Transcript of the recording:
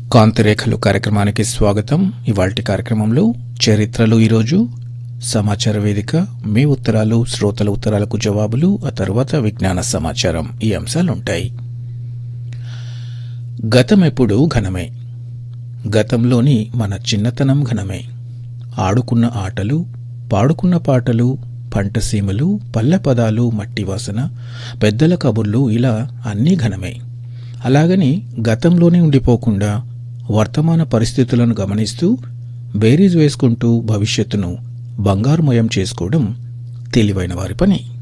కాంతిరేఖలు కార్యక్రమానికి స్వాగతం ఇవాల్టి కార్యక్రమంలో చరిత్రలు ఈరోజు సమాచార వేదిక మీ ఉత్తరాలు శ్రోతల ఉత్తరాలకు జవాబులు ఆ తర్వాత విజ్ఞాన సమాచారం ఈ అంశాలుంటాయి గతం ఎప్పుడు ఘనమే గతంలోని మన చిన్నతనం ఘనమే ఆడుకున్న ఆటలు పాడుకున్న పాటలు పంటసీమలు పల్లె పదాలు మట్టి వాసన పెద్దల కబుర్లు ఇలా అన్నీ ఘనమే అలాగని గతంలోనే ఉండిపోకుండా వర్తమాన పరిస్థితులను గమనిస్తూ బేరీజ్ వేసుకుంటూ భవిష్యత్తును బంగారుమయం చేసుకోవడం తెలివైన వారి పని